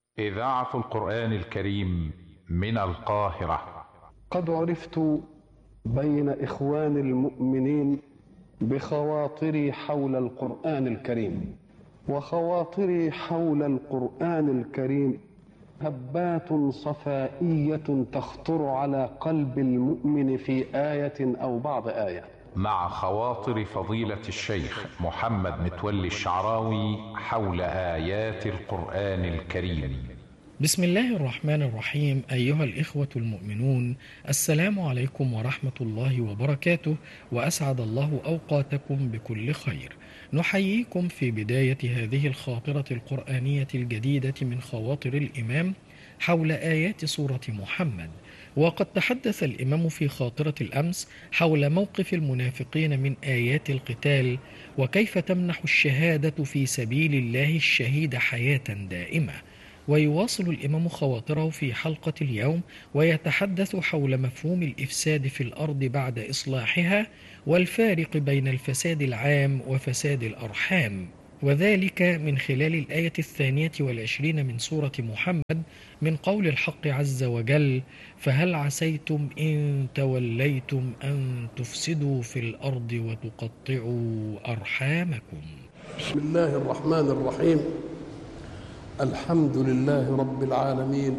إذاعة القرآن الكريم من القاهرة قد عرفت بين إخوان المؤمنين بخواطري حول القرآن الكريم وخواطري حول القرآن الكريم هبات صفائية تخطر على قلب المؤمن في آية أو بعض آية مع خواطر فضيلة الشيخ محمد متولي الشعراوي حول آيات القرآن الكريم بسم الله الرحمن الرحيم أيها الإخوة المؤمنون السلام عليكم ورحمة الله وبركاته وأسعد الله أوقاتكم بكل خير نحييكم في بداية هذه الخاطرة القرآنية الجديدة من خواطر الإمام حول آيات سورة محمد وقد تحدث الإمام في خاطرة الأمس حول موقف المنافقين من آيات القتال وكيف تمنح الشهادة في سبيل الله الشهيد حياة دائمة ويواصل الإمام خواطره في حلقة اليوم ويتحدث حول مفهوم الإفساد في الأرض بعد إصلاحها والفارق بين الفساد العام وفساد الأرحام وذلك من خلال الآية الثانية والعشرين من سورة محمد من قول الحق عز وجل فهل عسيتم إن توليتم أن تفسدوا في الأرض وتقطعوا أرحامكم بسم الله الرحمن الرحيم الحمد لله رب العالمين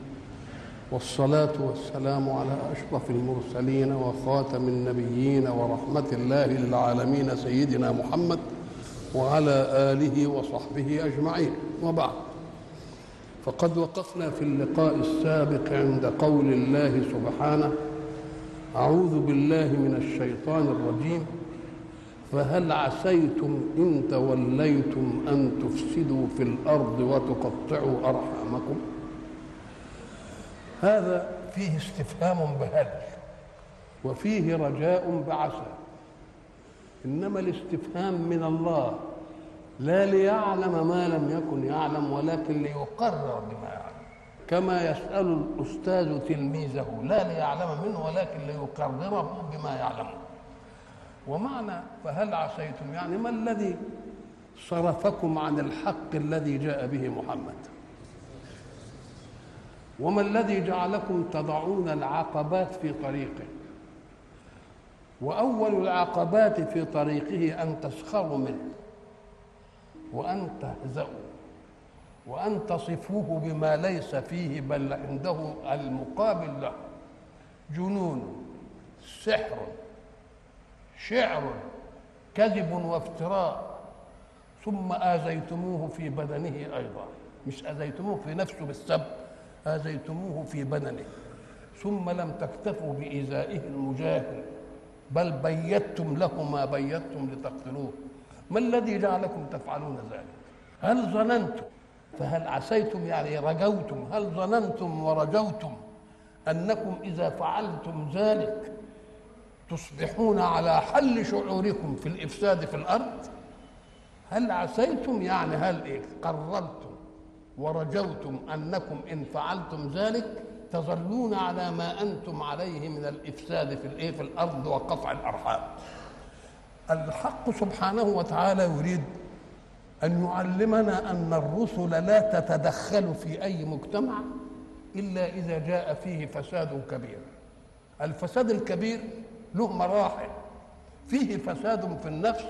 والصلاة والسلام على أشرف المرسلين وخاتم النبيين ورحمة الله للعالمين سيدنا محمد وعلى آله وصحبه أجمعين وبعد فقد وقفنا في اللقاء السابق عند قول الله سبحانه أعوذ بالله من الشيطان الرجيم فهل عسيتم إن توليتم أن تفسدوا في الأرض وتقطعوا أرحامكم هذا فيه استفهام بهل وفيه رجاء بعسى إنما الاستفهام من الله لا ليعلم ما لم يكن يعلم ولكن ليقرر بما يعلم كما يسأل الأستاذ تلميذه لا ليعلم منه ولكن ليقرره بما يعلمه ومعنى فهل عسيتم يعني ما الذي صرفكم عن الحق الذي جاء به محمد وما الذي جعلكم تضعون العقبات في طريقه واول العقبات في طريقه ان تسخروا منه وان تهزأوا وان تصفوه بما ليس فيه بل عنده المقابل له جنون سحر شعر كذب وافتراء ثم آذيتموه في بدنه أيضا مش آذيتموه في نفسه بالسب آذيتموه في بدنه ثم لم تكتفوا بإيذائه المجاهر بل بيتم له ما بيتم لتقتلوه ما الذي جعلكم تفعلون ذلك هل ظننتم فهل عسيتم يعني رجوتم هل ظننتم ورجوتم أنكم إذا فعلتم ذلك تصبحون على حل شعوركم في الافساد في الارض هل عسيتم يعني هل إيه قررتم ورجوتم انكم ان فعلتم ذلك تظلون على ما انتم عليه من الافساد في الايه في الارض وقطع الارحام الحق سبحانه وتعالى يريد ان يعلمنا ان الرسل لا تتدخل في اي مجتمع الا اذا جاء فيه فساد كبير الفساد الكبير له مراحل فيه فساد في النفس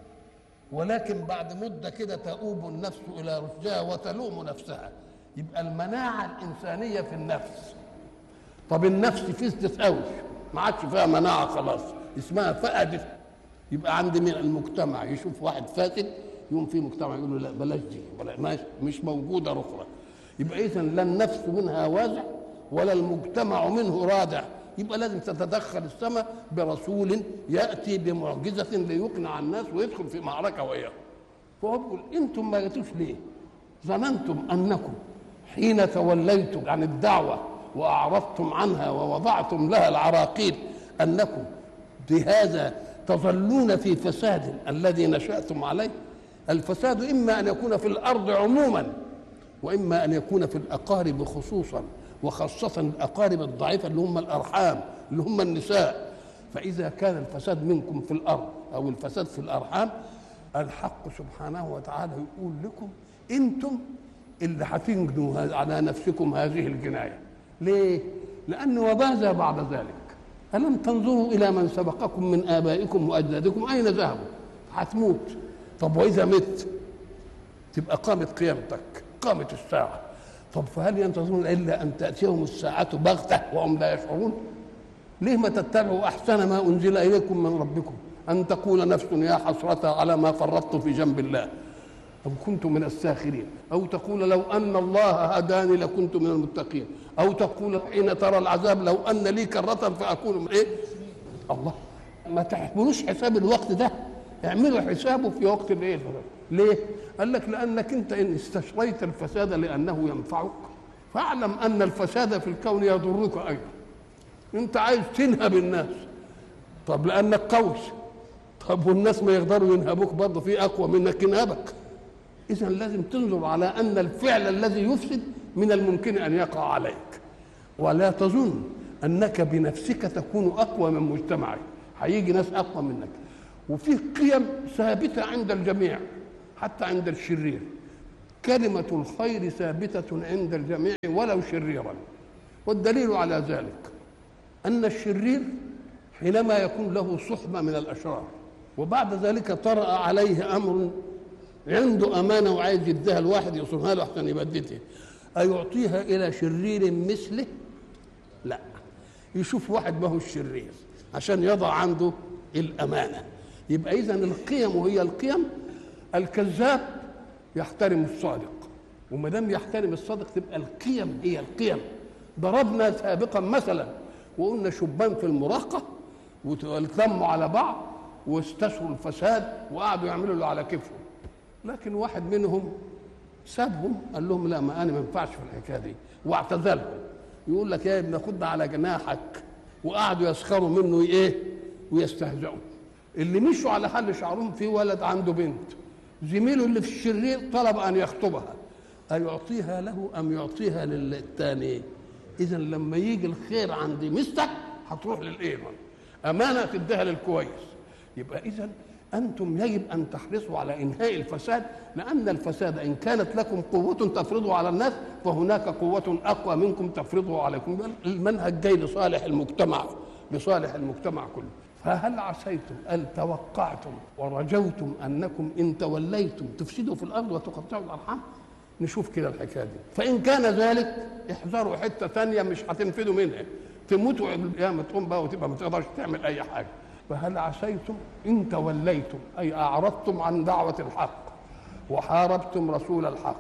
ولكن بعد مده كده تؤوب النفس الى رشدها وتلوم نفسها يبقى المناعه الانسانيه في النفس طب النفس فزت قوي ما عادش فيها مناعه خلاص اسمها فقدت يبقى عند من المجتمع يشوف واحد فاسد يقوم في مجتمع يقول له لا بلاش دي بلاش مش موجوده اخرى يبقى اذا لا النفس منها وازع ولا المجتمع منه رادع يبقى لازم تتدخل السماء برسول ياتي بمعجزه ليقنع الناس ويدخل في معركه وياهم فهو بيقول انتم ما جيتوش ليه؟ ظننتم انكم حين توليتم عن الدعوه واعرضتم عنها ووضعتم لها العراقيل انكم بهذا تظلون في فساد الذي نشاتم عليه الفساد اما ان يكون في الارض عموما واما ان يكون في الاقارب خصوصا وخاصة الأقارب الضعيفة اللي هم الأرحام اللي هم النساء فإذا كان الفساد منكم في الأرض أو الفساد في الأرحام الحق سبحانه وتعالى يقول لكم أنتم اللي هتنجنوا على نفسكم هذه الجنايه ليه لان وماذا بعد ذلك الم تنظروا الى من سبقكم من ابائكم واجدادكم اين ذهبوا هتموت طب واذا مت تبقى قامت قيامتك قامت الساعه طب فهل ينتظرون الا ان تاتيهم الساعه بغته وهم لا يشعرون ليه ما تتبعوا احسن ما انزل اليكم من ربكم ان تقول نفس يا حسره على ما فرطت في جنب الله أو كنت من الساخرين أو تقول لو أن الله هداني لكنت من المتقين أو تقول حين ترى العذاب لو أن لي كرة فأكون من إيه الله ما تحملوش حساب الوقت ده اعملوا حسابه في وقت الايه ليه قال لك لانك انت ان استشريت الفساد لانه ينفعك فاعلم ان الفساد في الكون يضرك ايضا انت عايز تنهب الناس طب لانك قوي طب والناس ما يقدروا ينهبوك برضه في اقوى منك ينهبك اذا لازم تنظر على ان الفعل الذي يفسد من الممكن ان يقع عليك ولا تظن انك بنفسك تكون اقوى من مجتمعك هيجي ناس اقوى منك وفي قيم ثابته عند الجميع حتى عند الشرير كلمه الخير ثابته عند الجميع ولو شريرا والدليل على ذلك ان الشرير حينما يكون له صحبه من الاشرار وبعد ذلك طرأ عليه امر عنده امانه وعايز يديها الواحد يصونها له عشان يبددها ايعطيها الى شرير مثله لا يشوف واحد ما هو الشرير عشان يضع عنده الامانه يبقى اذا القيم وهي القيم الكذاب يحترم الصادق وما دام يحترم الصادق تبقى القيم هي القيم ضربنا سابقا مثلا وقلنا شبان في المراهقه والتموا على بعض واستشروا الفساد وقعدوا يعملوا اللي على كيفهم لكن واحد منهم سابهم قال لهم لا ما انا ما ينفعش في الحكايه دي واعتزلهم يقول لك يا ابن خد على جناحك وقعدوا يسخروا منه ايه ويستهزئوا اللي مشوا على حل شعرهم في ولد عنده بنت زميله اللي في الشرير طلب ان يخطبها أيعطيها له أم يعطيها للثاني إذا لما يجي الخير عند مستك هتروح للإيمان أمانة تديها للكويس يبقى إذا أنتم يجب أن تحرصوا على إنهاء الفساد لأن الفساد إن كانت لكم قوة تفرضوا على الناس فهناك قوة أقوى منكم تفرضوا عليكم المنهج جاي لصالح المجتمع لصالح المجتمع كله فهل عسيتم أن توقعتم ورجوتم أنكم إن توليتم تفسدوا في الأرض وتقطعوا الأرحام نشوف كده الحكاية دي فإن كان ذلك احذروا حتة ثانية مش هتنفذوا منها تموتوا القيامة تقوم بقى وتبقى ما تقدرش تعمل أي حاجة فهل عسيتم إن توليتم أي أعرضتم عن دعوة الحق وحاربتم رسول الحق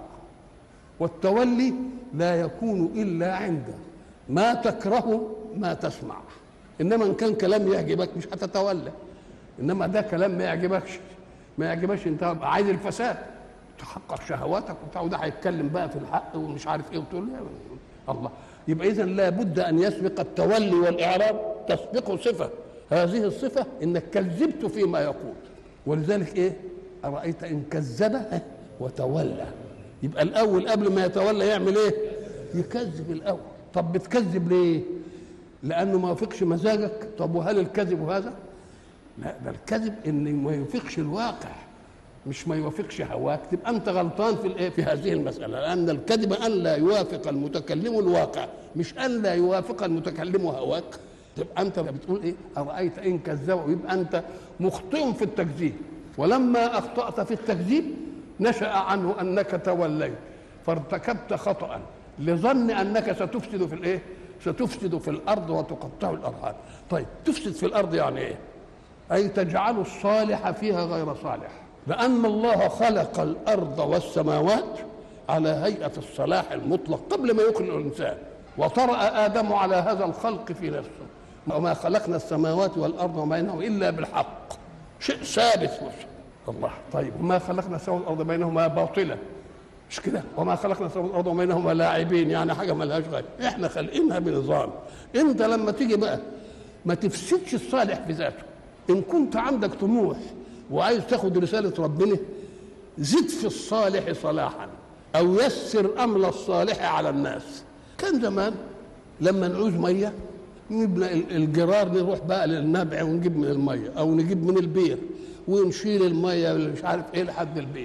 والتولي لا يكون إلا عند ما تكره ما تسمع إنما إن كان كلام يعجبك مش هتتولى إنما ده كلام ما يعجبكش ما يعجبكش أنت عايز الفساد تحقق شهواتك وبتاع وده هيتكلم بقى في الحق ومش عارف ايه وتقول له الله يبقى اذا لابد ان يسبق التولي والاعراب تسبقه صفه هذه الصفه انك كذبت فيما يقول ولذلك ايه ارايت ان كذب وتولى يبقى الاول قبل ما يتولى يعمل ايه يكذب الاول طب بتكذب ليه لانه ما يوافقش مزاجك طب وهل الكذب هذا لا ده الكذب ان ما يوافقش الواقع مش ما يوافقش هواك تبقى انت غلطان في الايه في هذه المساله لان الكذب ان لا يوافق المتكلم الواقع مش ان لا يوافق المتكلم هواك تبقى انت بتقول ايه ارايت ان كذبوا يبقى انت مخطئ في التكذيب ولما اخطات في التكذيب نشا عنه انك توليت فارتكبت خطا لظن انك ستفسد في الايه ستفسد في الارض وتقطع الارحام طيب تفسد في الارض يعني ايه اي تجعل الصالح فيها غير صالح لأن الله خلق الأرض والسماوات على هيئة الصلاح المطلق قبل ما يخلق الإنسان وطرأ آدم على هذا الخلق في نفسه وما خلقنا السماوات والأرض وما بينهما إلا بالحق شيء ثابت الله طيب وما خلقنا السماوات والأرض بينهما باطلا مش كده وما خلقنا السماوات والأرض وبينهما لاعبين يعني حاجة ما لهاش غاية احنا خالقينها بنظام انت لما تيجي بقى ما تفسدش الصالح في ذاته ان كنت عندك طموح وعايز تاخد رسالة ربنا زد في الصالح صلاحا أو يسر أمر الصالح على الناس كان زمان لما نعوز مية نجيب الجرار نروح بقى للنبع ونجيب من المية أو نجيب من البير ونشيل المية اللي مش عارف إيه لحد البيت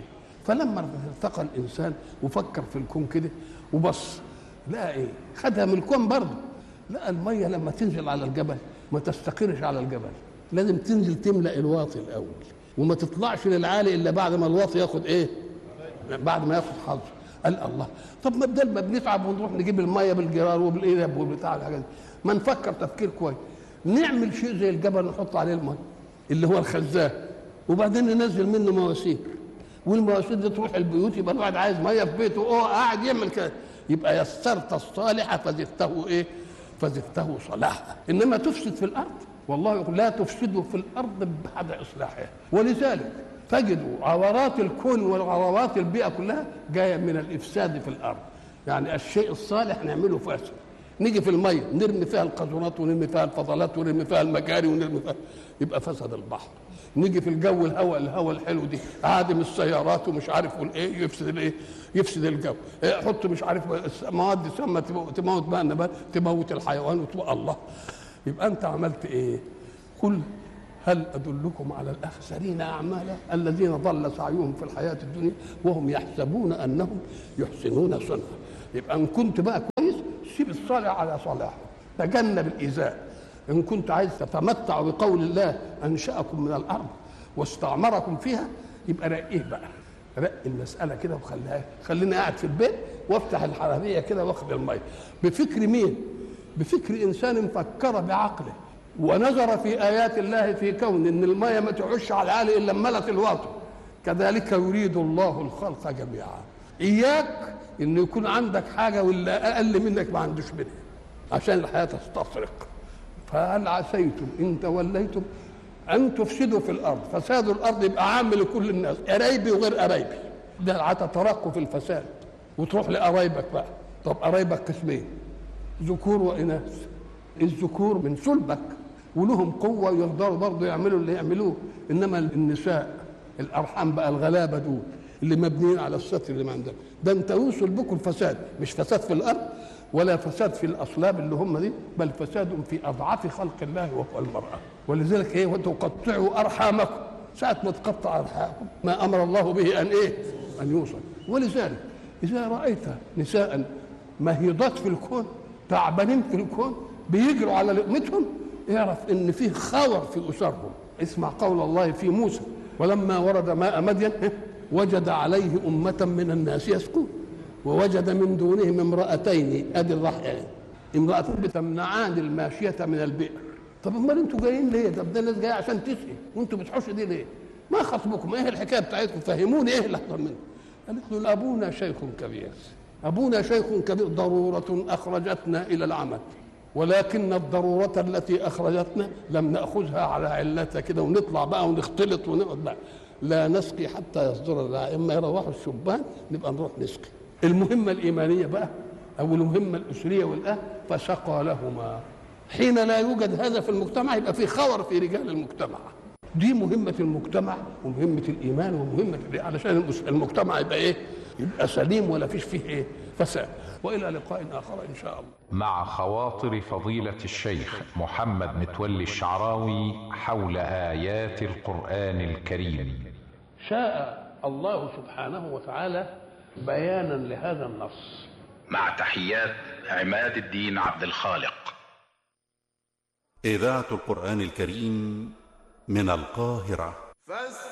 فلما ارتقى الانسان وفكر في الكون كده وبص لقى ايه خدها من الكون برضه لقى الميه لما تنزل على الجبل ما تستقرش على الجبل لازم تنزل تملا الواطي الاول وما تطلعش للعالي الا بعد ما الواطي ياخد ايه بعد ما ياخد حظه قال الله طب ما بدل ما بنتعب ونروح نجيب الميه بالجرار وبالقلب وبتاع الحاجات دي ما نفكر تفكير كويس نعمل شيء زي الجبل نحط عليه الميه اللي هو الخزان وبعدين ننزل منه مواسير والمواسير دي تروح البيوت يبقى الواحد عايز ميه في بيته اه قاعد يعمل كده يبقى يسرت الصالح فزدته ايه؟ فزدته صلاحا انما تفسد في الارض والله يقول لا تفسدوا في الارض بعد اصلاحها ولذلك تجدوا عورات الكون وعورات البيئه كلها جايه من الافساد في الارض يعني الشيء الصالح نعمله فاسد نيجي في الميه نرمي فيها القذورات ونرمي فيها الفضلات ونرمي فيها المجاري ونرمي فيها يبقى فسد البحر نيجي في الجو الهواء الهواء الحلو دي عادم السيارات ومش عارف والايه يفسد الايه يفسد الجو إيه حط مش عارف مواد سامه تموت بقى النبات تموت الحيوان وتبقى الله يبقى انت عملت ايه قل هل ادلكم على الاخسرين اعمالا الذين ضل سعيهم في الحياه الدنيا وهم يحسبون انهم يحسنون صنعا يبقى ان كنت بقى كويس سيب الصالح على صلاحه تجنب الايذاء ان كنت عايز تتمتع بقول الله انشاكم من الارض واستعمركم فيها يبقى رقيه بقى رق المساله كده وخليها خليني قاعد في البيت وافتح الحنفيه كده واخد الميه بفكر مين؟ بفكر انسان فكر بعقله ونظر في ايات الله في كون ان الميه ما تعش على العالي الا ملت الواطي كذلك يريد الله الخلق جميعا اياك ان يكون عندك حاجه ولا اقل منك ما عندوش منها عشان الحياه تستفرق فهل عسيتم ان توليتم ان تفسدوا في الارض فساد الارض يبقى عام لكل الناس قرايبي وغير قرايبي ده هتترقوا في الفساد وتروح لقرايبك بقى طب قرايبك قسمين ذكور واناث الذكور من صلبك ولهم قوة يقدروا برضه يعملوا اللي يعملوه إنما النساء الأرحام بقى الغلابة دول اللي مبنيين على الستر اللي ما عندهم ده أنت يوصل بكم الفساد مش فساد في الأرض ولا فساد في الأصلاب اللي هم دي بل فساد في أضعاف خلق الله وهو المرأة ولذلك إيه وتقطعوا أرحامكم ساعة ما تقطع أرحامكم ما أمر الله به أن إيه أن يوصل ولذلك إذا رأيت نساء مهيضات في الكون تعبانين في الكون بيجروا على لقمتهم اعرف ان فيه خور في اسرهم اسمع قول الله في موسى ولما ورد ماء مدين وجد عليه أمة من الناس يسقون ووجد من دونهم امرأتين ادي الرحية امرأتين بتمنعان الماشية من البئر طب امال انتوا جايين ليه؟ طب ده الناس جايه عشان تسقي وانتوا بتحوشوا دي ليه؟ ما خصمكم ايه الحكايه بتاعتكم فهموني ايه اللي حصل منكم؟ قالت له ابونا شيخ كبير ابونا شيخ كبير ضروره اخرجتنا الى العمل ولكن الضرورة التي أخرجتنا لم نأخذها على علتها كده ونطلع بقى ونختلط ونقعد بقى لا نسقي حتى يصدر لنا إما يروحوا الشبان نبقى نروح نسقي المهمة الإيمانية بقى أو المهمة الأسرية والأهل فسقى لهما حين لا يوجد هذا في المجتمع يبقى في خور في رجال المجتمع دي مهمة المجتمع ومهمة الإيمان ومهمة علشان المجتمع يبقى إيه؟ يبقى سليم ولا فيش فيه إيه؟ فساد والى لقاء اخر ان شاء الله مع خواطر فضيلة الشيخ محمد متولي الشعراوي حول آيات القرآن الكريم شاء الله سبحانه وتعالى بيانا لهذا النص مع تحيات عماد الدين عبد الخالق إذاعة القرآن الكريم من القاهرة فاستمعوا